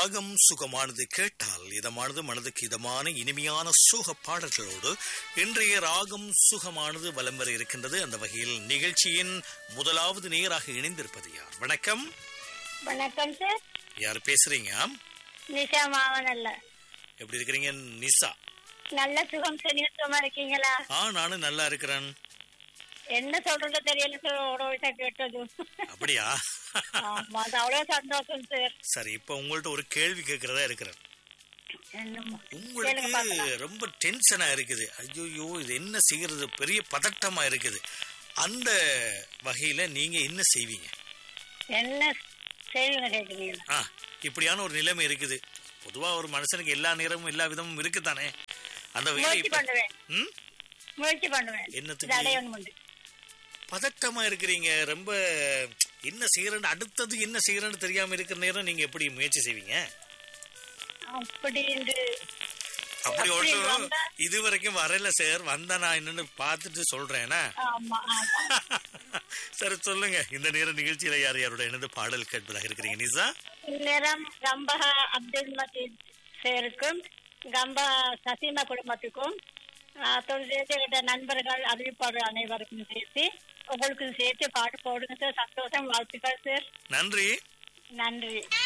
ராகம் சுகமானது கேட்டால் இதமானது மனதுக்கு இதமான இனிமையான சுக பாடல்களோடு இன்றைய ராகம் சுகமானது வலம் வர இருக்கின்றது அந்த வகையில் நிகழ்ச்சியின் முதலாவது நேராக இணைந்திருப்பது யார் வணக்கம் வணக்கம் சார் யார் பேசுறீங்க நிஷா மாவனல்ல எப்படி இருக்கிறீங்க நிசா நல்ல சுகம் சுகமா இருக்கீங்களா ஆ நானும் நல்லா இருக்கிறேன் என்ன சொல்றது தெரியல சார் ஓடோட்ட கேட்டது அப்படியா ஆமா அது அவ்வளவு சந்தோஷம் சார் சரி இப்ப உங்கள்ட்ட ஒரு கேள்வி கேட்கறதா இருக்கிறேன் என்னம்மா கேளுங்க உங்களுக்கு பார்க்கலாம். ரொம்ப டென்ஷனா இருக்குது ஐயோ இது என்ன செய்யறது பெரிய பதட்டமா இருக்குது அந்த வகையில நீங்க என்ன செய்வீங்க என்ன செய்வீங்க கேட்குறீங்களா ஆ இப்படியான ஒரு நிலைமை இருக்குது பொதுவா ஒரு மனுஷனுக்கு எல்லா நேரமும் எல்லா விதமும் இருக்குதானே அந்த வகையில முயற்சி இப்ப பண்ணுவேன் ம்? முயற்சி பண்ணுவேன் என்னத்துக்கு? இது அடையணும் உண்டு பதட்டமா இருக்கிறீங்க ரொம்ப என்ன செய்யறேன்னு அடுத்தது என்ன செய்யறேன்னு தெரியாம இருக்கிற நேரம் நீங்க எப்படி முயற்சி செய்வீங்க அப்படி என்று அப்படி அப்படி ஒன்றும் வந்தா? இது வரைக்கும் வரல சார் வந்தா நான் என்னன்னு பார்த்துட்டு சொல்றேன்னா ஆமா ஆமா சரி சொல்லுங்க இந்த நேர நிகழ்ச்சியில யார் யாரோட என்னது பாடல் கேட்பதாக இருக்கிறீங்க நிசா இந்நேரம் கம்பஹா அப்துல் மஜீத் சேருக்கும் கம்பா சசீமா குடும்பத்துக்கும் தொழில் நண்பர்கள் அறிவிப்பாளர் அனைவருக்கும் சேர்த்து உங்களுக்கும் சேர்த்து பாட்டு போடுங்க சார் சந்தோஷம் வாழ்த்துக்கள் சார் நன்றி நன்றி